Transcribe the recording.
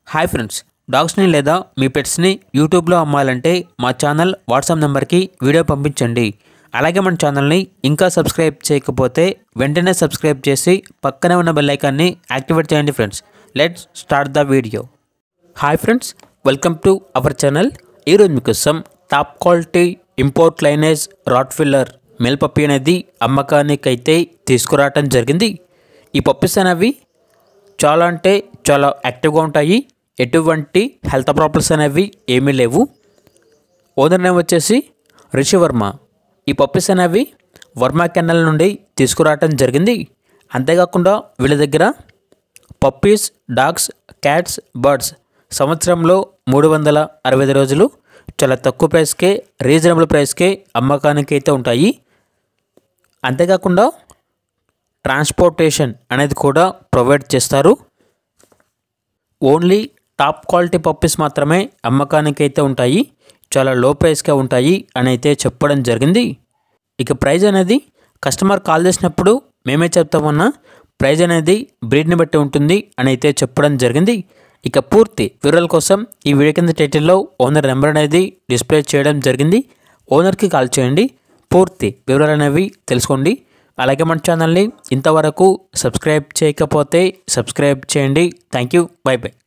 hi friends డాగ్స్ని లేదా మీ పెట్స్ని యూట్యూబ్లో అమ్మాలంటే మా ఛానల్ వాట్సాప్ నెంబర్కి వీడియో పంపించండి అలాగే మన ఛానల్ని ఇంకా సబ్స్క్రైబ్ చేయకపోతే వెంటనే సబ్స్క్రైబ్ చేసి పక్కనే ఉన్న బెల్ ఐకాన్ని యాక్టివేట్ చేయండి friends let's start the video hi friends welcome to our channel ఈరోజు మీకోసం top quality import lineage Rottweiler male puppy అనేది అమ్మకానికి అయితే తీసుకురావటం జరిగింది ఈ పప్పీస్ అనేవి చాలా అంటే చాలా యాక్టివ్గా ఉంటాయి ఎటువంటి హెల్త్ ప్రాబ్లమ్స్ అనేవి ఏమీ లేవు ఓనర్ నేమ్ వచ్చేసి రిషి వర్మ ఈ పప్పీస్ అనేవి వర్మ కెన్నల్ నుండి తీసుకురావటం జరిగింది అంతేకాకుండా వీళ్ళ దగ్గర పప్పీస్ డాగ్స్ క్యాట్స్ బర్డ్స్ సంవత్సరంలో మూడు వందల అరవై ఐదు రోజులు చాలా తక్కువ ప్రైస్కే రీజనబుల్ ప్రైస్కే అమ్మకానికి అయితే ఉంటాయి అంతేకాకుండా ట్రాన్స్పోర్టేషన్ అనేది కూడా ప్రొవైడ్ చేస్తారు ఓన్లీ టాప్ క్వాలిటీ పప్పీస్ మాత్రమే అమ్మకానికి అయితే ఉంటాయి చాలా లో ప్రైస్గా ఉంటాయి అని అయితే చెప్పడం జరిగింది ఇక ప్రైజ్ అనేది కస్టమర్ కాల్ చేసినప్పుడు మేమే చెప్తామన్నా ప్రైజ్ అనేది బ్రీడ్ని బట్టి ఉంటుంది అని అయితే చెప్పడం జరిగింది ఇక పూర్తి వివరాల కోసం ఈ వీడియో కింద టైటిల్లో ఓనర్ నెంబర్ అనేది డిస్ప్లే చేయడం జరిగింది ఓనర్కి కాల్ చేయండి పూర్తి వివరాలు అనేవి తెలుసుకోండి అలాగే మన ఛానల్ని ఇంతవరకు సబ్స్క్రైబ్ చేయకపోతే సబ్స్క్రైబ్ చేయండి థ్యాంక్ యూ బై బై